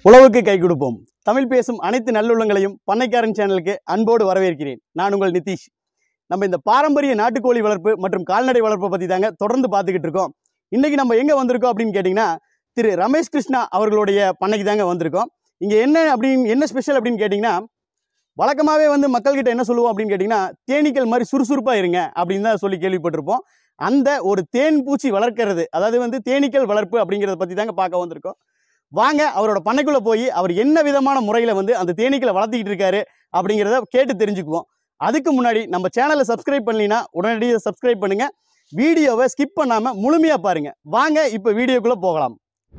உழவுக்கு கை கொடுப்போம் தமிழ் பேசும் அனைத்து நல்லுள்ளங்களையும் பண்ணைக்காரன் சேனலுக்கு அன்போடு வரவேற்கிறேன் நான் உங்கள் நிதிஷ் நம்ம இந்த பாரம்பரிய நாட்டுக்கோழி வளர்ப்பு மற்றும் கால்நடை வளர்ப்பை பற்றி தாங்க தொடர்ந்து பார்த்துக்கிட்டு இருக்கோம் இன்னைக்கு நம்ம எங்கே வந்திருக்கோம் அப்படின்னு கேட்டிங்கன்னா திரு ரமேஷ் கிருஷ்ணா அவர்களுடைய பண்ணைக்கு தாங்க வந்திருக்கோம் இங்கே என்ன அப்படின்னு என்ன ஸ்பெஷல் அப்படின்னு கேட்டிங்கன்னா வழக்கமாகவே வந்து மக்கள்கிட்ட என்ன சொல்லுவோம் அப்படின்னு கேட்டிங்கன்னா தேனீக்கள் மாதிரி சுறுசுறுப்பாக இருங்க அப்படின்னு தான் சொல்லி கேள்விப்பட்டிருப்போம் அந்த ஒரு தேன் பூச்சி வளர்க்கறது அதாவது வந்து தேனீக்கள் வளர்ப்பு அப்படிங்கிறத பற்றி தாங்க பார்க்க வந்திருக்கோம் வாங்க அவரோட பண்ணைக்குள்ளே போய் அவர் என்ன விதமான முறையில் வந்து அந்த தேனீக்களை வளர்த்திக்கிட்டு இருக்காரு அப்படிங்கிறத கேட்டு தெரிஞ்சுக்குவோம் அதுக்கு முன்னாடி நம்ம சேனலை சப்ஸ்கிரைப் பண்ணலினா உடனடியாக சப்ஸ்கிரைப் பண்ணுங்க வீடியோவை ஸ்கிப் பண்ணாமல் முழுமையாக பாருங்க வாங்க இப்போ வீடியோக்குள்ளே போகலாம்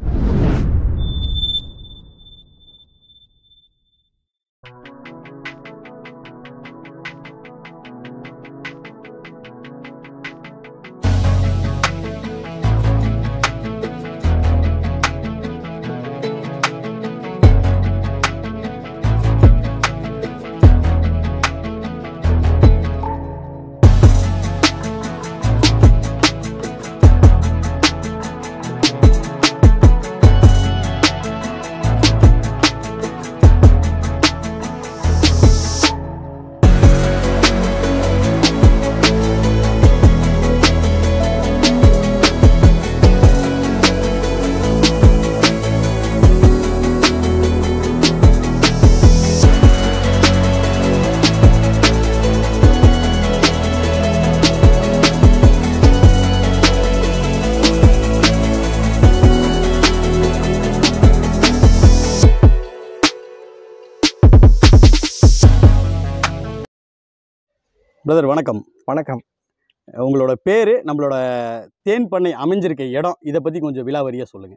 பிரதர் வணக்கம் வணக்கம் உங்களோட பேர் நம்மளோட தேன் பண்ணை அமைஞ்சிருக்க இடம் இதை பற்றி கொஞ்சம் விலாவரியாக சொல்லுங்கள்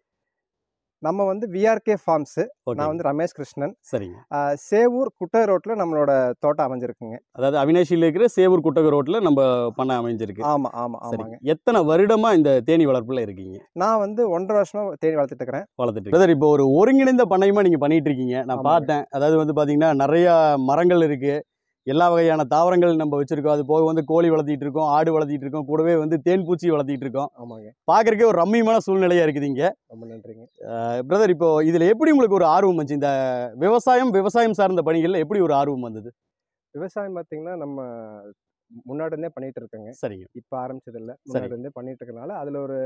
நம்ம வந்து விஆர்கே ஃபார்ம்ஸு ஓகே நான் வந்து ரமேஷ் கிருஷ்ணன் சரிங்க ஆஹ் சேவூர் குட்டை ரோட்டில் நம்மளோட தோட்டம் அமைஞ்சிருக்குங்க அதாவது அவினாசியில் இருக்கிற சேவூர் குட்டக ரோட்டில் நம்ம பண்ணை அமைஞ்சிருக்கு ஆமாம் ஆமாம் சரி ஆமாங்க எத்தனை வருடமா இந்த தேனி வளர்ப்புல இருக்கீங்க நான் வந்து ஒன்றரை வருஷமா தேடி வளர்த்துட்டு இருக்கிறேன் வளர்த்துட்டு பிரதர் இப்போ ஒரு ஒருங்கிணைந்த பண்ணையமா நீங்க பண்ணிட்டு இருக்கீங்க நான் ஆமாங்க. பார்த்தேன் அதாவது வந்து பாத்தீங்கன்னா நிறைய மரங்கள் இருக்கு எல்லா வகையான தாவரங்கள் நம்ம வச்சிருக்கோம் அது போக வந்து கோழி வளர்த்திட்டு இருக்கோம் ஆடு வளர்த்திட்டு இருக்கோம் கூடவே வந்து தேன் பூச்சி வளர்த்திட்டு இருக்கோம் ஆமாங்க பார்க்கறக்கே ஒரு ரம்மியமான சூழ்நிலையா இருக்குது இங்க ரொம்ப நன்றிங்க பிரதர் இப்போ இதுல எப்படி உங்களுக்கு ஒரு ஆர்வம் வந்துச்சு இந்த விவசாயம் விவசாயம் சார்ந்த பணிகள்ல எப்படி ஒரு ஆர்வம் வந்தது விவசாயம் பார்த்தீங்கன்னா நம்ம முன்னாடி இருந்தே பண்ணிட்டு இருக்கேங்க சரிங்க இப்போ ஆரம்பிச்சது இல்லை முன்னாடி இருந்தே பண்ணிட்டு இருக்கனால அதில் ஒரு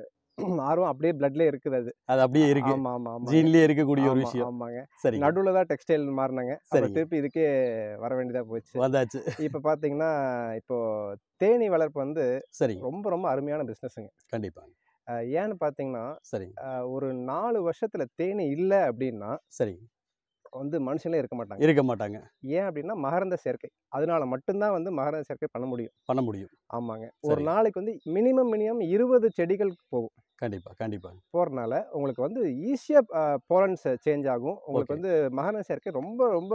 ஆர்வம் அப்படியே பிளட்லேயே இருக்குது அது அது அப்படியே இருக்கு ஆமாம் ஆமாம் ஆமாம் ஜீன்லயே இருக்கக்கூடிய ஒரு விஷயம் ஆமாங்க சரிங்க நடுவில் தான் டெக்ஸ்டைல் மாறினாங்க அப்புறம் சரிங்க. திருப்பி இதுக்கே வர வேண்டியதாக போச்சு வந்தாச்சு இப்போ பார்த்தீங்கன்னா இப்போ தேனி வளர்ப்பு வந்து சரிங்க ரொம்ப ரொம்ப அருமையான பிஸ்னஸுங்க கண்டிப்பா ஏன்னு பார்த்தீங்கன்னா சரிங்க ஆஹ் ஒரு நாலு வருஷத்துல தேனி இல்லை அப்படின்னா சரிங்க வந்து மனுஷங்களே இருக்க மாட்டாங்க இருக்க மாட்டாங்க ஏன் அப்படின்னா மகரந்த சேர்க்கை அதனால மட்டும்தான் வந்து மகரந்த சேர்க்கை பண்ண முடியும் பண்ண முடியும் ஆமாங்க ஒரு சரி. நாளைக்கு வந்து மினிமம் மினிமம் இருபது செடிகள் போகும் கண்டிப்பா கண்டிப்பா போறதுனால உங்களுக்கு வந்து ஈஸியாக போலன்ஸ் சேஞ்ச் ஆகும் உங்களுக்கு Okay. வந்து மகரந்த சேர்க்கை ரொம்ப ரொம்ப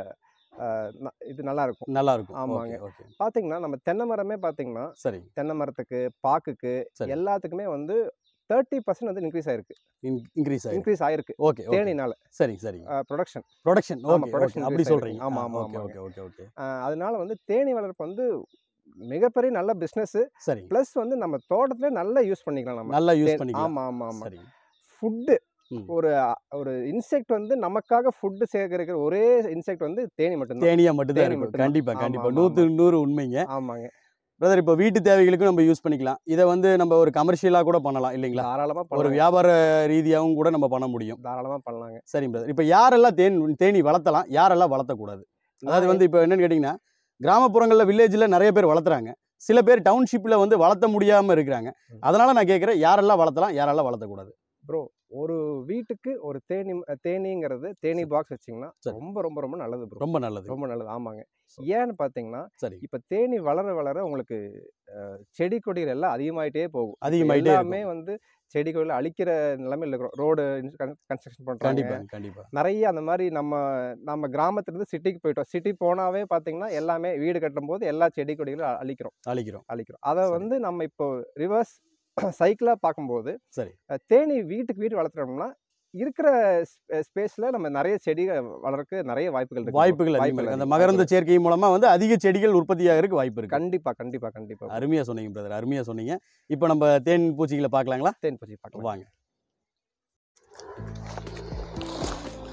ஆஹ் ந- இது நல்லா இருக்கும் நல்லா இருக்கும் ஆமாங்க. ஓகே ஓகே பார்த்தீங்கன்னா நம்ம தென்னை மரமே பார்த்தீங்கன்னா சரி தென்னை மரத்துக்கு பாக்குக்கு சரி எல்லாத்துக்குமே வந்து தேர்ட்டி பர்சன்ட் வந்து இன்க்ரீஸ் ஆயிருக்கு இன்க்ரீஸ் ஆயிருக்கு இன்க்ரீஸ் ஆயிருக்கு ஓகே ஓகே தேனினால சரி சரிங்க ப்ரொடக்ஷன் ப்ரொடக்ஷன் ஆமா, ஓகே production ஓகே அப்படி increase சொல்றீங்க ஆயிருக்கு. ஆமா, ஆமா, ஓகே ஆமாங்க. ஓகே ஓகே ஓகே ஆஹ் அதனால வந்து தேனி வளர்ப்பு வந்து மிகப்பெரிய நல்ல பிஸ்னஸ் சரி ப்ளஸ் வந்து நம்ம தோட்டத்துல நல்லா யூஸ் பண்ணிக்கலாம் நம்ம நல்லா யூஸ் தே- பண்ணிக்கலாம் ஆமா ஆமா ஆமா சரி ஃபுட்டு ம். ஒரு ஒரு இன்செக்ட் வந்து நமக்காக ஃபுட்டு சேகரிக்கிற ஒரே இன்செக்ட் வந்து தேனி மட்டும்தான் தேனியா மட்டும் தான் தேனி இருக்கும் மட்டும்தான். கண்டிப்பா ஆமா, கண்டிப்பா ஆமா, நூத்து நூறு உண்மைங்க ஆமாங்க பிரதர் இப்போ வீட்டு தேவைகளுக்கும் நம்ம யூஸ் பண்ணிக்கலாம் இதை வந்து நம்ம ஒரு கமர்ஷியலா கூட பண்ணலாம் இல்லைங்களா தாராளமா ஒரு பண்ணலாம் வியாபார ரீதியாகவும் கூட நம்ம பண்ண முடியும் தாராளமா பண்ணலாங்க சரி பிரதர் இப்போ யாரெல்லாம் தேன் தேனி வளர்த்தலாம் யாரெல்லாம் வளர்த்தக்கூடாது அதாவது வந்து இப்போ என்னன்னு கேட்டிங்கன்னா கிராமப்புறங்களில் வில்லேஜில் நிறைய பேர் வளர்த்துறாங்க சில பேர் டவுன்ஷிப்பில் வந்து வளர்த்த முடியாமல் இருக்கிறாங்க ம். அதனால நான் கேட்குறேன் யாரெல்லாம் வளர்த்தலாம் யாரெல்லாம் வளர்த்தக்கூடாது ப்ரோ ஒரு வீட்டுக்கு ஒரு தேனி தேனிங்கிறது தேனி பாக்ஸ் வச்சிங்கன்னா சரி. ரொம்ப ரொம்ப ரொம்ப நல்லது ப்ரோ ரொம்ப நல்லது ரொம்ப நல்லது ஆமாங்க So- ஏன்னு பார்த்தீங்கன்னா சரி இப்போ தேனி வளர வளர உங்களுக்கு அஹ், செடி கொடிகள் எல்லாம் அதிகமாயிட்டே போகும் இப்ப அதிகமாயிட்டே எல்லாமே இருக்கும். வந்து செடி கொடிகள் அழிக்கிற நிலைமையில் இருக்கிறோம் ரோடு கன்ஸ்ட்ரக்ஷன் பண்ணுறாங்க கண்டிப்பா கண்டிப்பா நிறைய அந்த மாதிரி நம்ம நம்ம கிராமத்துலேருந்து சிட்டிக்கு போயிட்டோம் சிட்டி போனாவே பார்த்தீங்கன்னா எல்லாமே வீடு கட்டும் போது எல்லா செடி கொடிகளும் அ- அழிக்கிறோம் அழிக்கிறோம் அழிக்கிறோம் அதை சரி. வந்து நம்ம இப்போ ரிவர்ஸ் சைக்கிளாக பார்க்கும்போது சரி. அஹ், தேனி வீட்டுக்கு வீடு வளர்த்துறோம்னா இருக்கிற ஸ்பேஸில் நம்ம நிறைய செடிகள் வளர்க்க நிறைய வாய்ப்புகள் இருக்கு bro. வாய்ப்புகள் அதிகமாக இருக்கு அந்த அதிகம், மகரந்த வாய்ப்புகள். சேர்க்கை மூலமா வந்து அதிக செடிகள் உற்பத்தி ஆகிறதுக்கு வாய்ப்பு இருக்கு கண்டிப்பா கண்டிப்பா கண்டிப்பா அருமையா சொன்னீங்க பிரதர் அருமையா சொன்னீங்க இப்போ நம்ம தேன் பூச்சிகளை பார்க்கலாங்களா தேன் பூச்சி பார்க்கலாம் வாங்க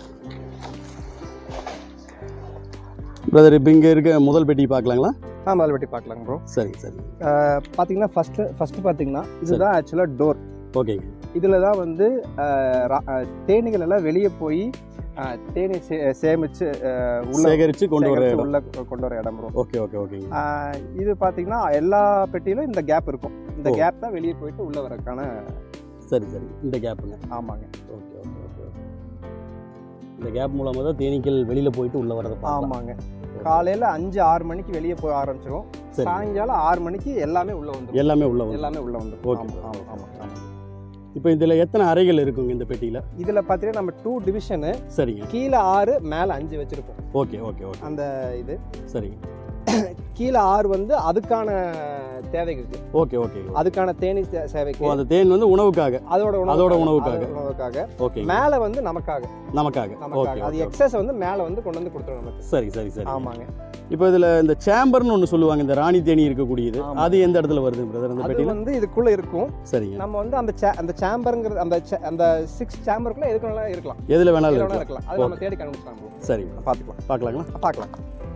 பிரதர் இப்போ இங்கே இருக்க முதல் பெட்டி பார்க்கலாங்களா ஆ மேல் வெட்டி பார்க்கலாங்க ப்ரோ சரி சரி பார்த்தீங்கன்னா ஃபஸ்ட்டு ஃபஸ்ட்டு பார்த்தீங்கன்னா இதுதான் ஆக்சுவலாக டோர் ஓகேங்க இதில் தான் வந்து அஹ், ரா- அஹ், தேனீகள் எல்லாம் வெளியே போய் அஹ், தேனி சே சேமித்து உள்ள சேகரித்து கொண்டு வர சேகரிச்சு இடம் உள்ள கொண்டு வர இடம் ப்ரோ ஓகே ஓகே ஓகேங்க ஆஹ் இது பார்த்தீங்கன்னா எல்லா பெட்டியிலும் இந்த கேப் இருக்கும் இந்த ஓ. கேப் தான் வெளியே போயிட்டு உள்ள வரக்கான சரி சரி இந்த கேப்புங்க ஆமாங்க ஓகே ஓகே ஓகே ஓகே இந்த கேப் மூலமாக தான் தேனீக்கள் வெளியில் போயிட்டு உள்ளே வரதை பார்க்கலாம் ஆமாங்க காலையில அஞ்சு ஆறு மணிக்கு வெளியே போய் ஆரம்பிச்சிரும் சரி சாயங்காலம் ஆறு மணிக்கு எல்லாமே உள்ள வந்துடும் எல்லாமே உள்ள வரும் எல்லாமே உள்ள வந்துடும் ஓகே. ஆமா ஆமா ஆமா ஆமா. இப்போ இதில் எத்தனை அறைகள் இருக்குங்க இந்த பெட்டியில் இதுல பார்த்தீங்கன்னா நம்ம டூ டிவிஷனு சரிங்க கீழே ஆறு மேலே அஞ்சு வச்சிருப்போம் ஓகே ஓகே ஓகே அந்த இது சரிங்க கீழே ஆறு வந்து அதுக்கான தேவைகளுக்கு ஓகே ஓகே அதுக்கான தேனி தே- ஓ சேவைக்கு அந்த தேன் வந்து உணவுக்காக அதோட உணவு அதோட உணவுக்காக. உணவுக்காக ஓகே மேலே வந்து நமக்காக நமக்காக ஓகே நமக்காக அது ஓகே எக்ஸஸ் வந்து மேலே வந்து கொண்டு வந்து கொடுத்துரும் நமக்கு சரி சரி சரி ஆமாங்க இப்போ இதில் இந்த சேம்பர்னு ஒன்று சொல்லுவாங்க இந்த ராணி தேனி இருக்கக்கூடியது ஆமா. அது எந்த இடத்துல வருது பிரதர் அந்த அது பெட்டியில் வந்து இதுக்குள்ள இருக்கும் சரிங்க நம்ம வந்து அந்த cha- அந்த சேம்பருங்கிறது அந்த cha- அந்த சிக்ஸ் சேம்பருக்குள்ள எதுக்குள்ள இருக்கலாம் எதில் வேணாலும் எதுல வேணா இருக்கலாம் இருக்கலாம் அது நம்ம தேடி கண்டுபிடிச்சாங்க சரி பார்த்துக்கலாம் பார்க்கலாங்களா பார்க்கலாம்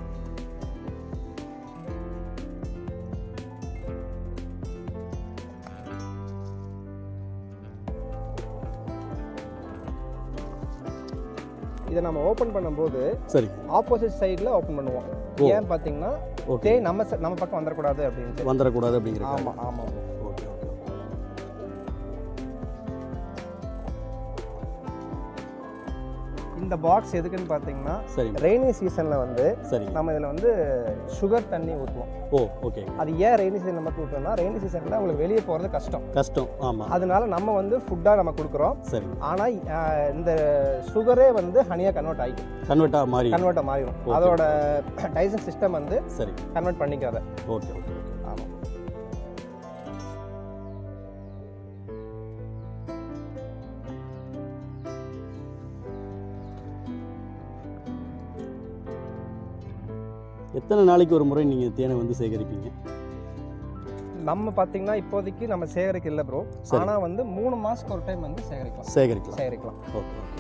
இதை நம்ம ஓப்பன் பண்ணும்போது சரி ஆப்போசிட் சைடில் ஓப்பன் பண்ணுவோம் ஓ. ஏன் பார்த்தீங்கன்னா ஓகே தேய் நம்ம ச- நம்ம பக்கம் வந்துடக்கூடாது அப்படின்ட்டு வந்துடக்கூடாது அப்படிங்கிற ஆமாம் ஆமாம் ஓகே ஓகே இந்த பாக்ஸ் எதுக்குன்னு பார்த்தீங்கன்னா சரிங்க ரெய்னி சீசனில் வந்து சரிங்க நம்ம இதில் வந்து சுகர் தண்ணி ஊற்றுவோம் ஓ ஓகே அது ஏன் ரெய்னி சீசன் மட்டும் ஊற்றுவோம்னா ரெய்னி சீசனில் உங்களுக்கு வெளியே போகிறது கஷ்டம் கஷ்டம் ஆமாம் அதனால நம்ம வந்து ஃபுட்டாக நம்ம கொடுக்குறோம் சரி ஆனால் இந்த சுகரே வந்து ஹனியாக கன்வெர்ட் ஆகிக்கும் கன்வெர்ட்டாக மாறி கன்வெர்ட்டாக மாறிடும் Okay. அதோட டைசன் சிஸ்டம் வந்து சரி கன்வெர்ட் பண்ணிக்காத ஓகே ஓகே ஓகே ஆமாம் எத்தனை நாளைக்கு ஒரு முறை நீங்கள் தேனை வந்து சேகரிப்பீங்க நம்ம பார்த்தீங்கன்னா இப்போதைக்கு நம்ம சேகரிக்க இல்லை ப்ரோ சரி. ஆனால் வந்து மூணு மாதத்துக்கு ஒரு டைம் வந்து சேகரிக்கலாம் சேகரிக்கலாம் சேகரிக்கலாம் ஓகே ஓகே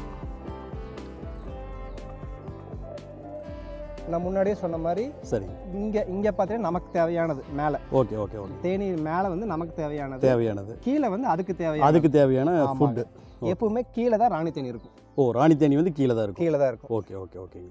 நான் முன்னாடியே சொன்ன மாதிரி சரி இங்கே இங்கே பார்த்தீங்கன்னா நமக்கு தேவையானது மேலே ஓகே ஓகே ஓகே தேனி மேலே வந்து நமக்கு தேவையானது தேவையானது கீழே வந்து அதுக்கு தேவையான அதுக்கு தேவையான ஆமாங்க. ஃபுட்டு எப்பவுமே கீழே தான் ராணி தேனி இருக்கும் ஓ ராணி தேனி வந்து கீழே தான் இருக்கும் கீழே தான் இருக்கும் ஓகே ஓகே ஓகேங்க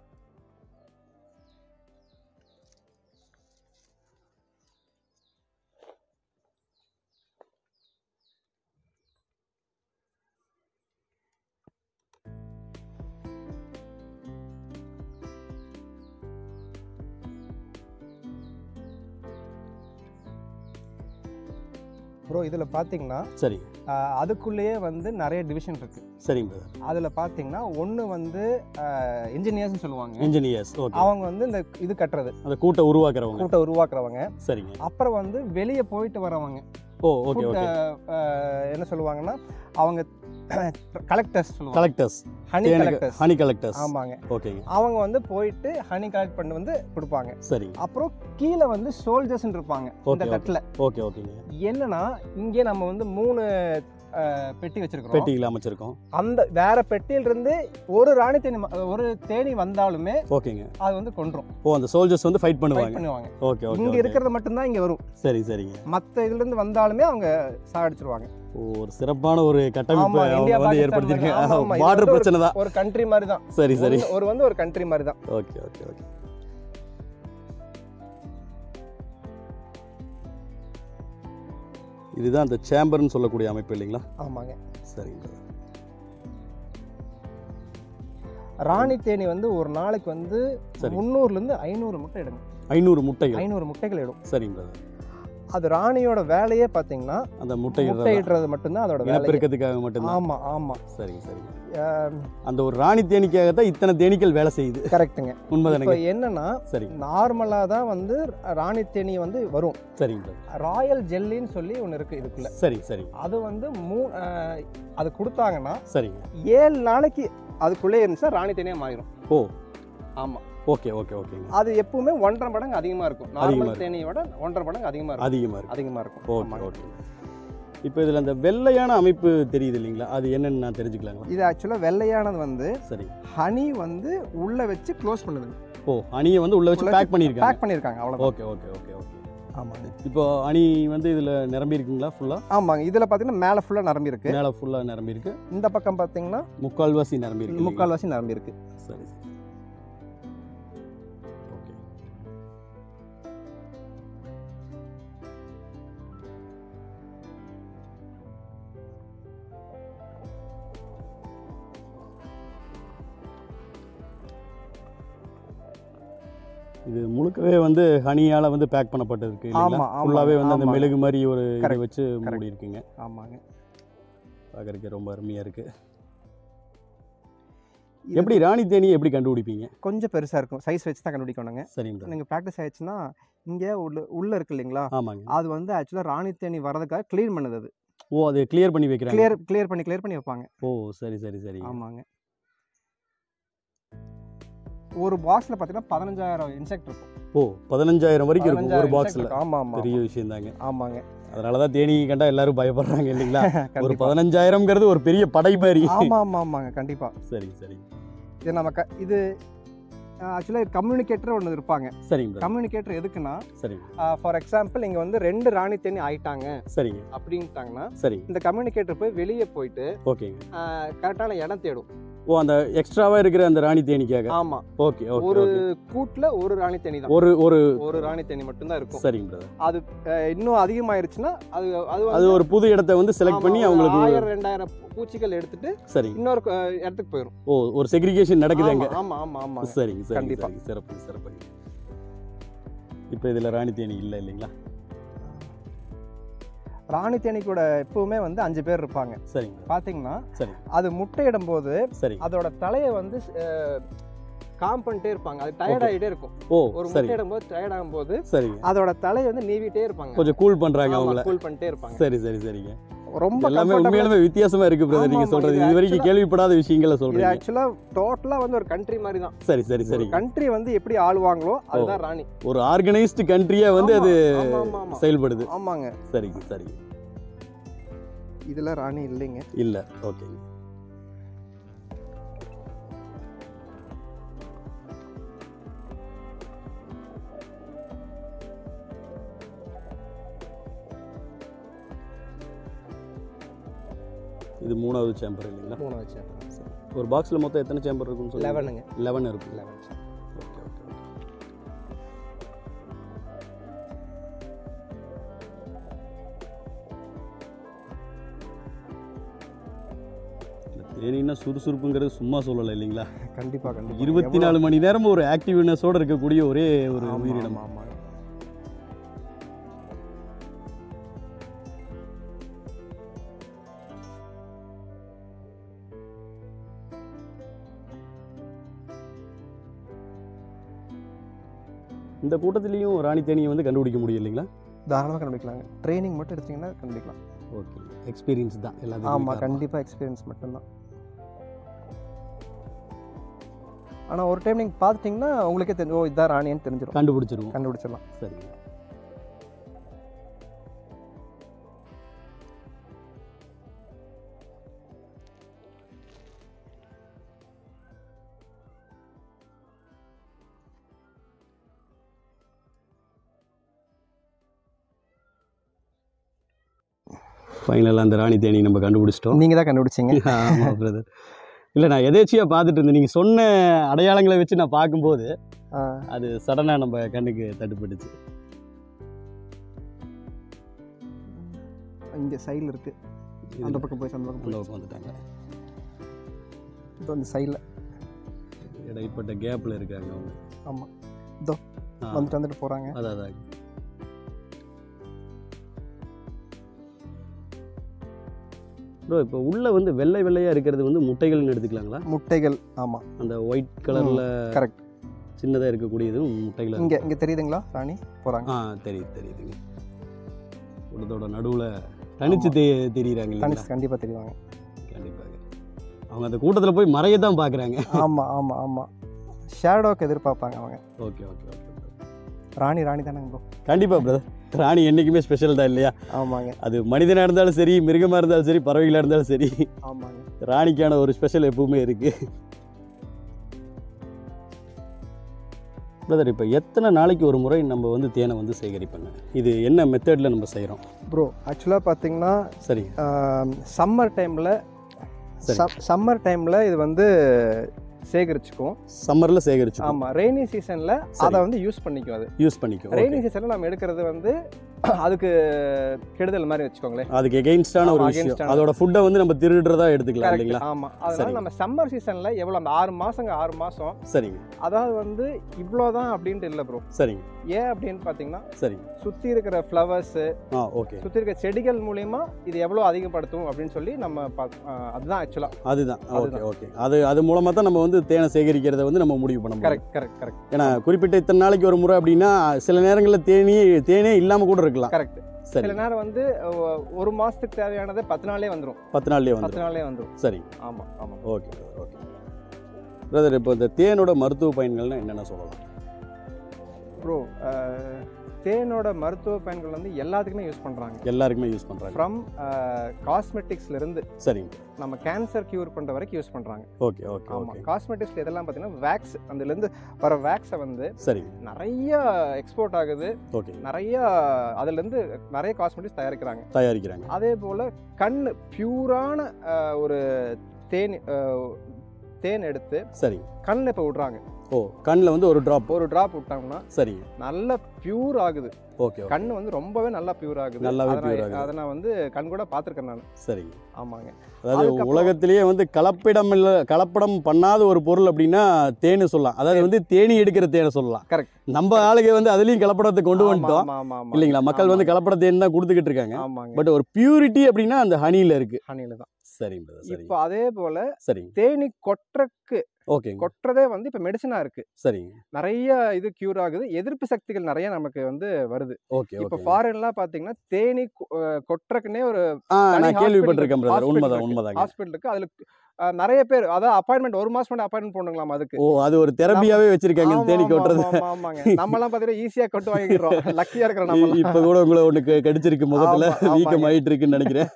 ப்ரோ இதில் பார்த்தீங்கன்னா சரி ஆஹ், அதுக்குள்ளேயே வந்து நிறைய டிவிஷன் இருக்கு சரிங்க பிரதர் அதில் பார்த்தீங்கன்னா ஒன்று வந்து இன்ஜினியர்ஸ்னு சொல்லுவாங்க இன்ஜினியர்ஸ் ஓகே அவங்க வந்து இந்த இது கட்டுறது அந்த கூட்டை உருவாக்குறவங்க கூட்டை உருவாக்குறவங்க சரிங்க அப்புறம் வந்து வெளியே போயிட்டு வரவங்க ஓ ஓகே Food, ஓகே ஆஹ், ஆஹ், என்ன சொல்லுவாங்கன்னா அவங்க கலெக்டர்ஸ் சொல்லுவாங்க collectors honey collectors honey collectors ஆமாங்க ஓகேங்க அவங்க வந்து போயிட்டு ஹனி கலெக்ட் பண்ணி வந்து கொடுப்பாங்க சரி அப்புறம் கீழே வந்து சோல்ஜர்ஸ் இருப்பாங்க இந்த Okay, okay. தட்டில் ஓகே ஓகேங்க என்னன்னா இங்கே நம்ம வந்து மூணு ஆஹ், பெட்டி வச்சிருக்கிறோம் பெட்டியில் அமைச்சிருக்கோம் அந்த வேற பெட்டியில இருந்து ஒரு ராணி தேனி ம- ஒரு தேனி வந்தாலுமே ஓகேங்க அது வந்து கொன்றும் ஓ அந்த சோல்ஜர்ஸ் வந்து ஃபைட் ஃபைட் பண்ணுவாங்க பண்ணுவாங்க ஓகே ஓகே இங்க ஓகே இருக்கிறது மட்டும்தான் இங்க வரும் சரி சரிங்க மத்த இதுல இருந்து வந்தாலுமே அவங்க சாகடிச்சிருவாங்க ஓ, ஒரு சிறப்பான ஒரு கட்டமைப்பு ஆமா, இந்தியா, அவங்க வந்து பாகிஸ்தான் மாதிரி. ஆமா, ஆமா, ஏற்படுத்திருக்காங்க இது பார்டர் வந்து ஒரு- பிரச்சனை தான் ஒரு கண்ட்ரி மாதிரி தான் சரி சரி ஒரு- ஒரு வந்து ஒரு கண்ட்ரி மாதிரி தான் ஓகே ஓகே ஓகே இதுதான் அந்த சேம்பர்னு சொல்லக்கூடிய அமைப்பு இல்லைங்களா ஆமாங்க சரிங்க ராணி தேனி வந்து ஒரு நாளைக்கு வந்து சரி. முந்நூறுல இருந்து ஐநூறு முட்டை இடுங்க ஐநூறு முட்டைகள் ஐநூறு முட்டைகள் இடும் சரிங்க brother. அது ராணியோட வேலையே பாத்தீங்கன்னா அந்த முட்டை முட்டை இடுறது மட்டும்தான் அதோட வேலை இனப்பெருக்கத்துக்காக மட்டும்தான் ஆமா ஆமா சரிங்க சரிங்க அந்த ஒரு ராணி தேனீக்காக தான் இத்தனை தேனீக்கள் வேலை செய்யுது கரெக்டுங்க இப்போ உண்மைதானுங்க என்னன்னா சரிங்க நார்மலா தான் வந்து ராணி தேனி வந்து வரும் சரிங்க brother. ராயல் ஜெல்லின்னு சொல்லி ஒன்று இருக்கு இதுக்குள்ள சரி சரி அது வந்து மூ அஹ், அது கொடுத்தாங்கன்னா சரிங்க ஏழு நாளைக்கு அதுக்குள்ளே இருந்துச்சா ராணி தேனியாக மாறிடும் ஓ ஆமா ஓகே ஓகே ஓகேங்க அது எப்பவுமே ஒன்றரை மடங்கு அதிகமா இருக்கும் அதிகமா நார்மல் இருக்கும். தேனியோட ஒன்றரை மடங்கு அதிகமா இருக்கும் அதிகமாக இருக்கு அதிகமா இருக்கும் ஓகே ஆமாங்க. ஓகே இப்போ இதில் அந்த வெள்ளையான அமைப்பு தெரியுது இல்லைங்களா அது என்னன்னு நான் தெரிஞ்சுக்கலாங்களா இது ஆக்சுவலாக வெள்ளையானது வந்து சரி ஹனி வந்து உள்ள வச்சு க்ளோஸ் பண்ணுது ஓ அணியை வந்து உள்ள வச்சு உள்ள பேக் பண்ணியிருக்காங்க பேக் பண்ணியிருக்காங்க அவ்வளோதான் ஓகே ஓகே ஓகே ஓகே ஆமாங்க இப்போ அணி வந்து இதில் நிரம்பி இருக்குங்களா ஃபுல்லாக ஆமாங்க இதில் பார்த்தீங்கன்னா மேலே ஃபுல்லாக நிரம்பி இருக்கு மேலே ஃபுல்லாக நிரம்பி இருக்கு இந்த பக்கம் பார்த்தீங்கன்னா முக்கால்வாசி நிரம்பி இருக்கு முக்கால்வாசி நிரம்பி இருக்கு சரி சரி ஓகே இது முழுக்கவே வந்து ஹனியால வந்து பேக் பண்ணப்பட்டிருக்கு இல்லைங்களா ஆமா, ஆமா, ஃபுல்லாவே வந்து அந்த ஆமாங்க. மெழுகு மாதிரி ஒரு இதை Correct, வச்சு correct. மூடி இருக்குங்க ஆமாங்க பார்க்கறதுக்கு ரொம்ப அருமையா இருக்கு இது எப்படி ராணி தேனி எப்படி கண்டுபிடிப்பீங்க கொஞ்சம் பெருசாக இருக்கும் சைஸ் வச்சு தான் கண்டுபிடிக்கணுங்க சரிங்க நீங்கள் ப்ராக்டிஸ் ஆயிடுச்சுன்னா இங்கே உள்ள உள்ளே இருக்கு இல்லைங்களா ஆமாங்க அது வந்து ஆக்சுவலாக ராணி தேனி வரதுக்காக க்ளீன் பண்ணது அது ஓ அது கிளியர் பண்ணி வைக்கிறாங்க கிளியர் கிளியர் பண்ணி கிளியர் பண்ணி வைப்பாங்க ஓ சரி சரி சரி ஆமாங்க ஒரு பாக்ஸில் பார்த்தீங்கன்னா பதினஞ்சாயிரம் இன்செக்ட் இருக்கும் ஓ பதினஞ்சாயிரம் வரைக்கும் இருக்கும் ஒரு 15,000 பாக்ஸ்ல insect இருக்கும். ஆமா ஆமா பெரிய விஷயம் தாங்க ஆமாங்க அதனால தான் தேனி கண்டா எல்லாரும் பயப்படுறாங்க இல்லைங்களா ஒரு கண்டிப்பா பதினஞ்சாயிரம்ங்கிறது ஒரு பெரிய படை மாதிரி ஆமா ஆமா ஆமாங்க கண்டிப்பா சரி சரி இது நம்ம க- இது ஆக்சுவலாக கம்யூனிகேட்டர் ஒன்று இருப்பாங்க சரிங்க brother. கம்யூனிகேட்டர் எதுக்குன்னா சரிங்க ஃபார் எக்ஸாம்பிள் இங்கே வந்து ரெண்டு ராணி தேனி ஆயிட்டாங்க சரிங்க அப்படின்ட்டாங்கன்னா சரிங்க இந்த கம்யூனிகேட்டர் போய் வெளியே போயிட்டு ஓகேங்க கரெக்டான இடம் தேடும் ஓ அந்த எக்ஸ்ட்ராவா இருக்கிற அந்த ராணி தேனிக்காக ஆமா ஓகே ஓகே ஒரு ஓகே கூட்டுல ஒரு ராணி தேனி தான் ஒரு ஒரு ஒரு ராணி தேனி மட்டும்தான் இருக்கும் சரிங்க brother. அது அஹ், இன்னும் அதிகமாயிருச்சுன்னா அது அது அது வந்து ஒரு புது இடத்த வந்து செலக்ட் ஆமா, பண்ணி ஒரு அவங்களுக்கு ஆயிரம் ரெண்டாயிரம் பூச்சிகள் எடுத்துட்டு சரிங்க இன்னொரு அஹ், இடத்துக்கு போயிடும் ஓ ஒரு செக்ரிகேஷன் நடக்குது அங்க ஆமா ஆமா ஆமா சரிங்க சரிங்க கண்டிப்பா. சரிங்க சிறப்பு சிறப்பு இப்போ இதுல ராணி தேனி இல்லை இல்லைங்களா ராணி தேனி கூட எப்பவுமே வந்து அஞ்சு பேர் இருப்பாங்க சரிங்க பாத்தீங்கன்னா சரி அது முட்டையிடும் போது சரி அதோட தலையை வந்து காம் பண்ணிட்டே இருப்பாங்க அது டயர்ட் Okay. ஆகிட்டே இருக்கும் ஓ ஒரு சரி முட்டையிடும் போது டயர்ட் ஆகும்போது சரிங்க அதோட தலையை வந்து நீவிட்டே இருப்பாங்க கொஞ்சம் கூல் பண்றாங்க அவங்கள கூல் பண்ணிட்டே இருப்பாங்க சரி சரி சரிங்க ரொம்ப எல்லாமே comfortable- உண்மையாலுமே வித்தியாசமா இருக்கு பிரதர் ஆமா, நீங்க ஆமா, சொல்றது இது இது வரைக்கும் actually- கேள்விப்படாத விஷயங்களை இது சொல்றீங்க ஆக்சுவலா டோட்டலா வந்து ஒரு கண்ட்ரி மாதிரி தான் சரி சரி சரி கண்ட்ரி வந்து எப்படி ஆளுவாங்களோ அதுதான் ராணி ஒரு ஆர்கனைஸ்டு கண்ட்ரியா வந்து ஆமா, அது ஆமா, ஆமா, ஆமா. செயல்படுது ஆமாங்க சரிங்க சரிங்க இதுல ராணி இல்லைங்க இல்ல ஓகேங்க இது மூணாவது சேம்பர் இல்லைங்களா மூணு வச்சு ஒரு பாக்ஸ்ல மொத்தம் எத்தனை சேம்பர் இருக்கும்னு சொல்லி லெவனுங்க லெவன் இருக்கும் லெவன் ஓகே ஓகே ஓகே இந்த தேனீன்னா சுறுசுறுப்புங்கிறது சும்மா சொல்லலை இல்லைங்களா கண்டிப்பா கண்டிப்பா இருபத்தி நாலு மணி நேரமும் ஒரு ஆக்டிவ்னஸோட இருக்கக்கூடிய ஒரே ஒரு ஆமா, உயிரினம் ஆமா, ஆமாங்க. இந்த கூட்டத்திலையும் ராணி தேனியை வந்து கண்டுபிடிக்க முடியும் இல்லைங்களா தாராளமாக கண்டுபிடிக்கலாங்க ட்ரைனிங் மட்டும் எடுத்தீங்கன்னா கண்டுபிடிக்கலாம் ஓகே எக்ஸ்பீரியன்ஸ் தான் எல்லாத்தையும் ஆமாம் கண்டிப்பாக எக்ஸ்பீரியன்ஸ் மட்டும்தான் ஆனால் ஒரு டைம் நீங்கள் பார்த்துட்டிங்கன்னா உங்களுக்கே தெரிஞ்சு ஓ இதான் ராணின்னு தெரிஞ்சிடும் கண்டுபிடிச்சிருவோம் கண்டுபிடிச்சிடலாம் சரிங்க ஃபைனலாக அந்த ராணி தேனி நம்ம கண்டுபிடிச்சிட்டோம் நீங்கள் தான் கண்டுபிடிச்சிங்க ஆமாம் பிரதர் இல்லை நான் எதேச்சியாக பார்த்துட்டு இருந்தேன் நீங்கள் சொன்ன அடையாளங்களை வச்சு நான் பார்க்கும்போது ஆ, அது சடனாக நம்ம கண்ணுக்கு தட்டுப்பட்டுச்சு இங்கே சைடில் இருக்குது அந்த இதுல பக்கம் போய் அந்த பக்கம் உள்ள போய் உட்காந்துட்டாங்க இப்போ அந்த சைடில் இடைப்பட்ட கேப்பில் இருக்காங்க அவங்க ஆமாம் இதோ ஆ, வந்துட்டு வந்துட்டு போகிறாங்க அதான் அதான் ப்ரோ இப்போ உள்ள வந்து வெள்ளை வெள்ளையா இருக்கிறது வந்து முட்டைகள்னு எடுத்துக்கலாங்களா முட்டைகள் ஆமாம் அந்த ஒயிட் கலர்ல கரெக்ட் சின்னதா இருக்கக்கூடியது முட்டைகள் இங்கே இங்கே தெரியுதுங்களா ராணி போகிறாங்க ஆ தெரியுது தெரியுதுங்க உள்ளதோட நடுவுல தனிச்சு தெ தெரியுறாங்க இல்லைங்களா தனிச்சு கண்டிப்பாக தெரியுவாங்க கண்டிப்பாக அவங்க அந்த கூட்டத்துல போய் மறைய தான் பார்க்குறாங்க ஆமாம் ஆமாம் ஆமாம் ஷேடோக்கு எதிர்பார்ப்பாங்க அவங்க ஓகே ஓகே ஓகே ராணி ராணி தானேங்க ப்ரோ கண்டிப்பா பிரதர் ராணி என்னைக்குமே ஸ்பெஷல் தான் இல்லையா ஆமாங்க அது மனிதனா இருந்தாலும் சரி மிருகமா இருந்தாலும் சரி பறவைகளா இருந்தாலும் சரி ஆமாங்க ராணிக்கான ஒரு ஸ்பெஷல் எப்பவுமே இருக்கு பிரதர் இப்போ எத்தனை நாளைக்கு ஒரு முறை நம்ம வந்து தேனை வந்து சேகரிப்பாங்க இது என்ன மெத்தடில் நம்ம செய்கிறோம் ப்ரோ ஆக்சுவலாக பார்த்தீங்கன்னா சரி சம்மர் டைமில் சரி. சம்மர் டைமில் இது வந்து சேகரிச்சுக்கும் சம்மரில் சேகரிச்சு ஆமாம் ரெய்னி சீசனில் அதை வந்து யூஸ் பண்ணிக்கும் அது யூஸ் பண்ணிக்கும் ரெய்னி Okay. சீசனில் நம்ம எடுக்கிறது வந்து அதுக்கு கெடுதல் மாதிரி வச்சுக்கோங்களேன் அதுக்கு எகெயின்ஸ்டான ஒரு ஆமா, விஷயம் against-ஆன. அதோட ஃபுட்டை வந்து நம்ம திருடுறதா எடுத்துக்கலாம் கரெக்ட் இல்லைங்களா ஆமாம் அதனால சரி. நம்ம சம்மர் சீசனில் எவ்வளோ அந்த ஆறு மாதங்க ஆறு மாதம் சரிங்க அதாவது வந்து இவ்வளோதான் அப்படின்ட்டு இல்லை ப்ரோ சரிங்க ஏன் அப்படின்னு பார்த்தீங்கன்னா சரிங்க சுற்றி இருக்கிற ஃப்ளவர்ஸு ஆ ஓகே சுற்றி இருக்கிற செடிகள் மூலியமா இது எவ்வளோ அதிகப்படுத்தும் அப்படின்னு சொல்லி நம்ம பாத்- ஆ, அதுதான் ஆக்சுவலாக அதுதான் ஓகே அதுதான். ஓகே அது அது மூலமாக தான் நம்ம வந்து தேனை சேகரிக்கிறத வந்து நம்ம முடிவு பண்ண முடியும் கரெக்ட் கரெக்ட் கரெக்ட் ஏன்னா குறிப்பிட்ட இத்தனை நாளைக்கு ஒரு முறை அப்படின்னா சில நேரங்களில் தேனி தேனே இல்லாமல் கூட இருக்கலாம் கரெக்ட் சரி சில நேரம் வந்து ஒ- ஒரு மாதத்துக்கு தேவையானது பத்து நாளே வந்துடும் பத்து நாள்லயே பத்து வந்துடும் நாளே வந்துடும் சரி ஆமாம் ஆமாம் ஓகே ஓகே பிரதர் இப்போ இந்த தேனோட மருத்துவ பயன்கள்னா என்னென்ன சொல்லலாம் ப்ரோ தேனோட மருத்துவ பயன்கள் வந்து எல்லாத்துக்குமே யூஸ் பண்ணுறாங்க எல்லாருக்குமே யூஸ் பண்ணுறாங்க ஃப்ரம் காஸ்மெட்டிக்ஸ்லேருந்து சரிங்க நம்ம கேன்சர் க்யூர் பண்ணுற வரைக்கும் யூஸ் பண்ணுறாங்க ஓகே ஓகே ஆமாம் ஓகே காஸ்மெட்டிக்ஸில் இதெல்லாம் பார்த்தீங்கன்னா வேக்ஸ் அதுலேருந்து வர வேக்ஸை வந்து சரிங்க நிறைய எக்ஸ்போர்ட் ஆகுது ஓகே நிறைய அதுலேருந்து நிறைய காஸ்மெட்டிக்ஸ் தயாரிக்கிறாங்க தயாரிக்கிறாங்க அதே போல் கண் பியூரான ஒரு தேன் அஹ், தேன் எடுத்து சரிங்க கண்ணில் இப்போ விட்றாங்க ஓ கண்ணில் வந்து ஒரு ட்ராப் ஒரு ட்ராப் விட்டாங்கன்னா சரிங்க நல்ல பியூர் ஆகுது ஓகே ஓகே கண் வந்து ரொம்பவே நல்லா பியூர் ஆகுது நல்லாவே அதை நான் pure ஆகுது. அதை நான் வந்து கண் கூட பார்த்துருக்கேன் நான் சரிங்க ஆமாங்க அதாவது அதுக்கப்புறம் உலகத்திலேயே வந்து கலப்பிடம் இல்ல கலப்படம் பண்ணாத ஒரு பொருள் அப்படின்னா தேனு சொல்லலாம் அதாவது வந்து தேனி எடுக்கிற தேனை சொல்லலாம் Correct. நம்ம ஆளுங்க வந்து அதுலயும் கலப்படத்தை கொண்டு ஆமா, வந்துட்டோம் ஆமா, ஆமா, ஆமா. இல்லைங்களா மக்கள் வந்து ஆமாங்க. கலப்பட தேன் தான் கொடுத்துக்கிட்டு இருக்காங்க ஆமாங்க பட் ஒரு பியூரிட்டி அப்படின்னா அந்த ஹனியில இருக்கு ஹனியில் தான் சரிங்க brother, சரிங்க இப்போ அதே போல சரிங்க தேனி கொட்டுறக்கு ஓகேங்க கொட்டுறதே வந்து இப்போ மெடிசனா இருக்கு சரிங்க நிறைய இது கியூர் ஆகுது எதிர்ப்பு சக்திகள் நிறைய நமக்கு வந்து வருது ஓகே இப்போ ஓகே ஃபாரின்லாம் பாத்தீங்கன்னா தேனி கொ- அஹ் கொட்டுறக்குன்னே ஒரு ஆ தனி நான் கேள்விப்பட்டிருக்கேன் hospital பிரதர் உண்மைதான் இருக்கு. உண்மைதாங்க ஹாஸ்பிட்டல் இருக்கு அதுல அஹ், நிறைய பேர் அதாவது அப்பாயின்மெண்ட் ஒரு மாசம் முன்னாடி அப்பாயின்மெண்ட் போடணுங்களாம் அதுக்கு ஓ அது ஒரு தெரப்பியாவே வச்சிருக்காங்க ஆமா, தேனி ஆமா, கொட்டுறது ஆமா, ஆமாங்க நம்ம எல்லாம் பாத்தீங்கன்னா ஈஸியா கொட்டு வாங்கிக்கிறோம் லக்கியா இருக்கிற நம்ம இப்ப கூட உங்களை ஒண்ணு க- கடிச்சிருக்கு முகத்துல ஆமா, ஆமாங்க. வீக்கம் ஆயிட்டு இருக்குன்னு நினைக்கிறேன்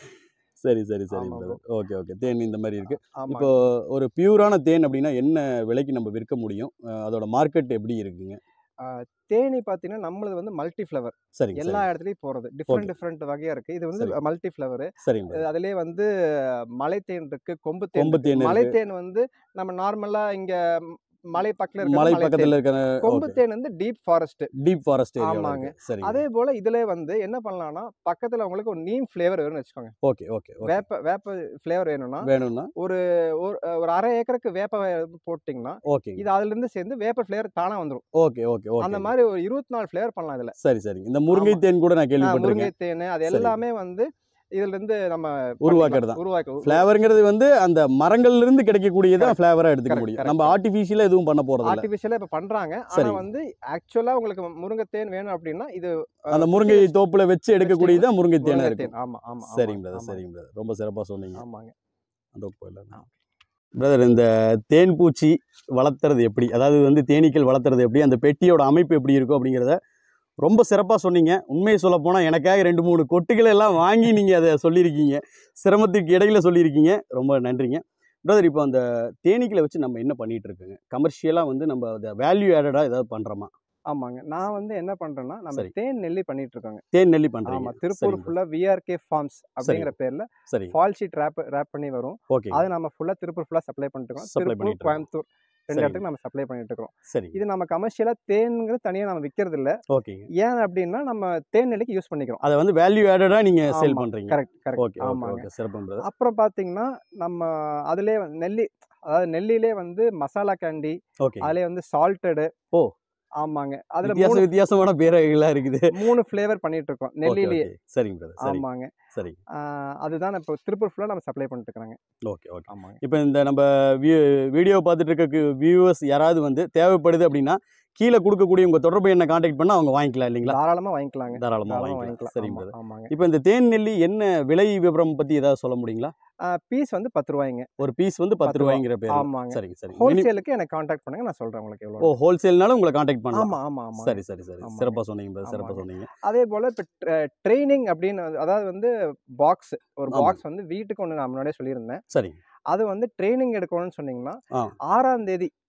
சரி சரி சரி ஆமா, பிரதர் ஓகே ஓகே தேன் இந்த மாதிரி இருக்கு ஆமா இப்போ ஒரு பியூரான தேன் அப்படின்னா என்ன விலைக்கு நம்ம விற்க முடியும் அஹ் அதோட மார்க்கெட் எப்படி இருக்குங்க தேனி பாத்தீங்கன்னா நம்மளது வந்து மல்டி ஃப்ளவர் சரிங்க எல்லா சரி இடத்துலயும் போறது டிஃப்ரெண்ட் Okay. டிஃப்ரெண்ட் வகையா இருக்கு இது வந்து சரி. மல்டி ஃப்ளவர் சரிங்க brother. அதுலயே வந்து மலை தேன் இருக்கு கொம்பு தேன் கொம்பு இருக்கு. தேன் மலை இருக்கு. தேன் வந்து நம்ம நார்மலா இங்க ம், மலை பக்கத்துல இருக்க மலை மலை தேன். பக்கத்துல இருக்கிற கொம்பு தேன் வந்து டீப் ஃபாரஸ்ட் டீப் ஃபாரஸ்ட் ஆமாங்க. ஏரியா சரி அதே போல இதுல வந்து என்ன பண்ணலாம்னா பக்கத்துல உங்களுக்கு ஒரு நீம் ஃப்ளேவர் வேணும்னு வச்சுக்கோங்க ஓகே ஓகே ஓகே வேப்ப வேப்ப ஃப்ளேவர் வேணும்னா வேணும்னா ஒரு ஒரு ஒரு அரை ஏக்கருக்கு வேப்ப வே- போட்டிங்கன்னா ஓகே இது அதுல இருந்து சேர்ந்து வேப்ப ஃப்ளேவர் தானா வந்துரும் ஓகே ஓகே அந்த ஓகே மாதிரி ஒரு இருபத்தி நாலு ஃப்ளேவர் பண்ணலாம் இதுல சரி சரி இந்த முருங்கை ஆமா. தேன் கூட நான் ஆ, முருங்கை கேள்விப்பட்டிருக்கேன் தேன் அது சரி. எல்லாமே வந்து இதுல இருந்து நம்ம உருவாக்குறது தான். உருவாக்க ஃப்ளேவருங்கிறது வந்து அந்த மரங்கள்ல இருந்து கிடைக்கக்கூடியதான் Correct. ஃப்ளேவரா எடுத்துக்க Correct, முடியும் correct, நம்ம ஆர்டிஃபிஷியலா எதுவும் பண்ண போறது இல்ல ஆர்டிபிஷியலா இப்ப பண்றாங்க ஆனா சரி. வந்து ஆக்சுவலா உங்களுக்கு முருங்கை தேன் வேணும் அப்படின்னா இது அஹ், அந்த முருங்கை தோப்புல வச்சு எடுக்கக்கூடியதான் முருங்கை தேனா முருங்கை இருக்கும் தேன் ஆமா ஆமா சரிங்க ஆமா, பிரதர் ஆமா, சரிங்க பிரதர் ரொம்ப சிறப்பா சொன்னீங்க ஆமாங்க அந்த போயிடலாம் பிரதர் இந்த தேன் பூச்சி வளர்த்துறது எப்படி அதாவது வந்து தேனீக்கள் வளர்த்துறது எப்படி அந்த பெட்டியோட அமைப்பு எப்படி இருக்கும் அப்படிங்கிறத ரொம்ப சிறப்பாக சொன்னீங்க உண்மையை சொல்ல போனால் எனக்காக ரெண்டு மூணு கொட்டுகளை எல்லாம் வாங்கி நீங்கள் அதை சொல்லியிருக்கீங்க சிரமத்துக்கு இடையில சொல்லியிருக்கீங்க ரொம்ப நன்றிங்க பிரதர் இப்போ அந்த தேனீக்களை வச்சு நம்ம என்ன பண்ணிட்டு இருக்கோங்க கமர்ஷியலாக வந்து நம்ம அதை வேல்யூ ஆடடாக ஏதாவது பண்ணுறோமா ஆமாங்க நான் வந்து என்ன பண்றேன்னா நம்ம சரி. தேன் நெல்லி பண்ணிட்டு இருக்கோங்க தேன் நெல்லி ஆமா பண்ணுறீங்க திருப்பூர் ஃபுல்லா விஆர்கே ஃபார்ம்ஸ் அப்படிங்கிற பேர்ல சரி ஃபால் ஷீட் ரேப் ரேப் பண்ணி வரும் ஓகே அது நம்ம ஃபுல்லா திருப்பூர் ஃபுல்லா சப்ளை பண்ணிட்டு இருக்கோம் Supply திருப்பூர் பண்ணிட்டு இருக்கோம். கோயம்புத்தூர் ரெண்டு சரி. இடத்துக்கு நம்ம சப்ளை பண்ணிட்டு இருக்கோம் சரி இது நம்ம கமர்ஷியலா தேன்ங்கிறது தனியா நம்ம விக்கிறது இல்ல ஓகேங்க ஏன் அப்படின்னா நம்ம தேன் நெல்லிக்கு யூஸ் பண்ணிக்கிறோம் அதை வந்து வேல்யூ ஆடடாக நீங்கள் சேல் ஆமா, பண்ணுறீங்க கரெக்ட் கரெக்ட் ஓகே ஓகே ஆமாங்க ஓகே சிறப்பு பிரதர் அப்புறம் பாத்தீங்கன்னா நம்ம அதுலயே வந்து நெல்லி அதாவது நெல்லிலே வந்து மசாலா கேண்டி ஓகே அதுலயே வந்து சால்ட்டடு ஓ. ஆமாங்க அதுல வித்தியாச மூணு வித்தியாசமான பேரெல்லாம் இருக்குது மூணு ஃப்ளேவர் பண்ணிட்டு இருக்கோம் ஓகே, நெல்லிலேயே ஓகே. சரிங்க பிரதர் சரி ஆமாங்க சரி ஆஹ் அதுதான் இப்போ திருப்பூர் ஃபுல்லா நம்ம சப்ளை பண்ணிட்டு இருக்கிறாங்க ஓகே ஓகே ஆமாங்க இப்போ இந்த நம்ம வீடியோ பார்த்துட்டு இருக்க வியூவர்ஸ் யாராவது வந்து தேவைப்படுது அப்படின்னா கீழே கொடுக்கக்கூடிய உங்க தொடர்பு என்ன காண்டாக்ட் பண்ணா அவங்க வாங்கிக்கலாம் இல்லைங்களா தாராளமா வாங்கிக்கலாங்க தாராளமா தாராளமா வாங்கிக்கலாம் வாங்கிக்கலாம் சரிங்க ஆமா, brother. ஆமாங்க இப்போ இந்த தேன் நெல்லி என்ன விலை விவரம் பத்தி ஏதாவது சொல்ல முடியுங்களா பீஸ் வந்து பத்து ரூபாய்ங்க ஒரு பீஸ் வந்து பத்து பத்து ரூபா. ரூபாய்ங்கிற பேர் ஆமாங்க சரிங்க சரி Mini- ஹோல்சேலுக்கு எனக்கு காண்டாக்ட் பண்ணுங்க நான் சொல்றேன் உங்களுக்கு ஓ எவ்வளோ ஹோல்சேல்னாலும் உங்களை காண்டாக்ட் பண்ணலாம் ஆமா ஆமா ஆமா சரி சரி சரி ஆமாங்க. சிறப்பா சொன்னீங்க brother, சிறப்பா ஆமாங்க. சொன்னீங்க அதே போல இப்போ ட்ரைனிங் அப்படின்னு வந்து- அதாவது வந்து பாக்ஸ் ஒரு ஆமாங்க. பாக்ஸ் வந்து வீட்டுக்கு ஒன்று நான் முன்னாடியே சொல்லியிருந்தேன் சரிங்க அது வந்து ட்ரைனிங் எடுக்கணும்னு சொன்னீங்கன்னா ஆ. ஆறாம் தேதி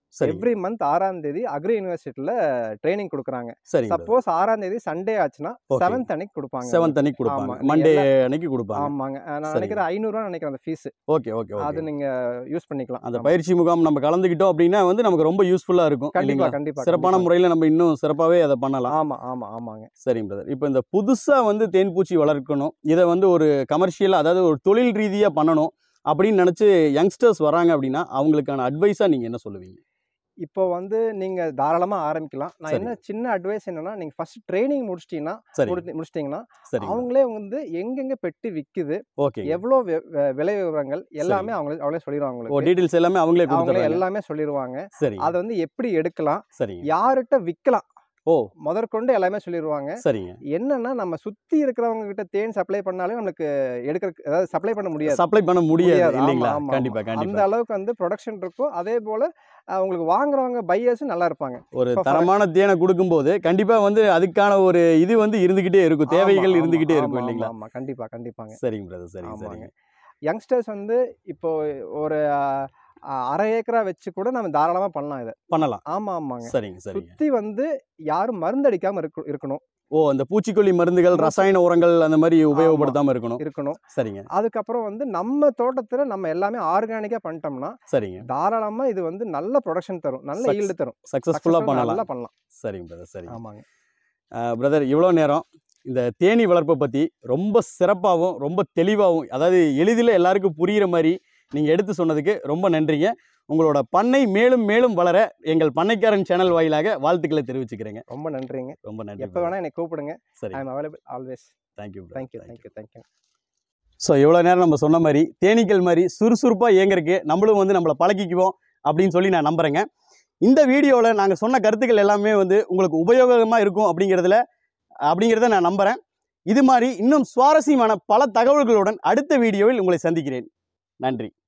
சரி எவ்ரி மந்த் ஆறாம் தேதி அக்ரி யூனிவர்சிட்டியில ட்ரைனிங் கொடுக்குறாங்க சரிங்க சப்போஸ் ஆறாம் தேதி சண்டே ஆச்சுன்னா Okay. செவன்த் அன்னைக்கு கொடுப்பாங்க செவன்த் அன்னைக்கு கொடுப்பாங்க ஆமா. மண்டே எல்லா- அன்னைக்கு கொடுப்பாங்க ஆமாங்க அஹ் நான் சரிங்க. நினைக்கிறேன் ஐநூறுரூவா நினைக்கிறேன் அந்த ஃபீஸ் ஓகே ஓகே அது ஓகே நீங்க யூஸ் பண்ணிக்கலாம் அந்த ஆமா. பயிற்சி முகாம் நம்ம கலந்துக்கிட்டோம் அப்படின்னா வந்து நமக்கு ரொம்ப யூஸ்ஃபுல்லா இருக்கும் கண்டிப்பா இல்லைங்களா கண்டிப்பா சிறப்பான கண்டிப்பா. முறையில் நம்ம இன்னும் சிறப்பாகவே அதை பண்ணலாம் ஆமா ஆமா ஆமாங்க சரிங்க பிரதர் இப்போ இந்த புதுசாக வந்து தேன்பூச்சி வளர்க்கணும் இதை வந்து ஒரு கமர்ஷியலாக அதாவது ஒரு தொழில் ரீதியாக பண்ணணும் அப்படின்னு நினச்சி யங்ஸ்டர்ஸ் வராங்க அப்படின்னா அவங்களுக்கான அட்வைஸாக நீங்கள் என்ன சொல்லுவீங்க இப்போ வந்து நீங்க தாராளமா ஆரம்பிக்கலாம் நான் சரி. என்ன சின்ன அட்வைஸ் என்னன்னா நீங்க ஃபர்ஸ்ட் ட்ரைனிங் முடிச்சிட்டீங்கன்னா சரி முடி- முடிச்சிட்டீங்கன்னா சரி அவங்களே வந்து எங்கெங்க பெட்டி விக்குது ஓகே எவ்வளோ வெ- வெ- விலை விவரங்கள் எல்லாமே அவங்களே அவங்களே சொல்லிடுவாங்க ஓ உங்களுக்கு டீட்டெயில்ஸ் எல்லாமே அவங்களே அவங்களே கொடுத்துறாங்க எல்லாமே சொல்லிடுவாங்க சரி அதை வந்து எப்படி எடுக்கலாம் சரிங்க யார்கிட்ட விற்கலாம் ஓ முதற்கொண்டு எல்லாமே சொல்லிடுவாங்க சரிங்க என்னன்னா நம்ம சுத்தி இருக்கிறவங்க கிட்ட தேன் சப்ளை பண்ணாலே நமக்கு எடுக்கிற அதாவது சப்ளை பண்ண முடியாது சப்ளை பண்ண முடியாது முடியாது. ஆமா, இல்லைங்களா ஆமா, கண்டிப்பா ஆமா. கண்டிப்பா அந்த அளவுக்கு வந்து ப்ரொடக்ஷன் இருக்கும் அதே போல அஹ், உங்களுக்கு வாங்குறவங்க பையர்ஸும் நல்லா இருப்பாங்க ஒரு இப்ப for- தரமான தேனை கொடுக்கும்போது கண்டிப்பா வந்து அதுக்கான ஒரு இது வந்து இருந்துகிட்டே இருக்கும் தேவைகள் ஆமா, இருந்துகிட்டே ஆமா, இருக்கும் ஆமா, இல்லைங்களா ஆமா கண்டிப்பா கண்டிப்பாங்க சரிங்க பிரதர் சரிங்க ஆமாங்க. சரிங்க யங்ஸ்டர்ஸ் வந்து இப்போ ஒரு அஹ், அஹ், அரை ஏக்கரா வச்சு கூட நம்ம தாராளமா பண்ணலாம் இதை பண்ணலாம் ஆமா ஆமாங்க சரிங்க சரிங்க சுத்தி வந்து யாரும் மருந்து அடிக்காம இருக்கு- இருக்கணும் ஓ அந்த பூச்சிக்கொல்லி மருந்துகள் ரசாயன உரங்கள் அந்த மாதிரி உபயோகப்படுத்தாம இருக்கணும் இருக்கணும் சரிங்க அதுக்கப்புறம் வந்து நம்ம தோட்டத்துல நம்ம எல்லாமே ஆர்கானிக்கா பண்ணிட்டோம்னா சரிங்க தாராளமா இது வந்து நல்ல ப்ரொடக்ஷன் தரும் நல்ல Success- ஈல்டு தரும் சக்சஸ்ஃபுல்லா Successful பண்ணலாம் நல்லா பண்ணலாம் சரிங்க பிரதர் சரிங்க ஆமாங்க பிரதர் இவ்வளோ நேரம் இந்த தேனீ வளர்ப்பை பற்றி ரொம்ப சிறப்பாகவும் ரொம்ப தெளிவாகவும் அதாவது எளிதில் எல்லாருக்கும் புரிகிற மாதிரி நீங்கள் எடுத்து சொன்னதுக்கு ரொம்ப நன்றிங்க உங்களோட பண்ணை மேலும் மேலும் வளர எங்கள் பண்ணைக்காரன் சேனல் வாயிலாக வாழ்த்துக்களை தெரிவிச்சுக்கிறேங்க ரொம்ப நன்றிங்க ரொம்ப நன்றி எப்போ வேணா என்னை கூப்பிடுங்க சரி I am available always thank you thank you thank you thank you so இவ்வளோ நேரம் நம்ம சொன்ன மாதிரி தேனீக்கள் மாதிரி சுறுசுறுப்பாக இயங்குறதுக்கு நம்மளும் வந்து நம்மளை பழக்கிக்குவோம் அப்படின்னு சொல்லி நான் நம்புகிறேங்க இந்த வீடியோவில் நாங்கள் சொன்ன கருத்துக்கள் எல்லாமே வந்து உங்களுக்கு உபயோகமாக இருக்கும் அப்படிங்கிறதுல அப்படிங்கிறத நான் நம்புகிறேன் இது மாதிரி இன்னும் சுவாரஸ்யமான பல தகவல்களுடன் அடுத்த வீடியோவில் உங்களை சந்திக்கிறேன் நன்றி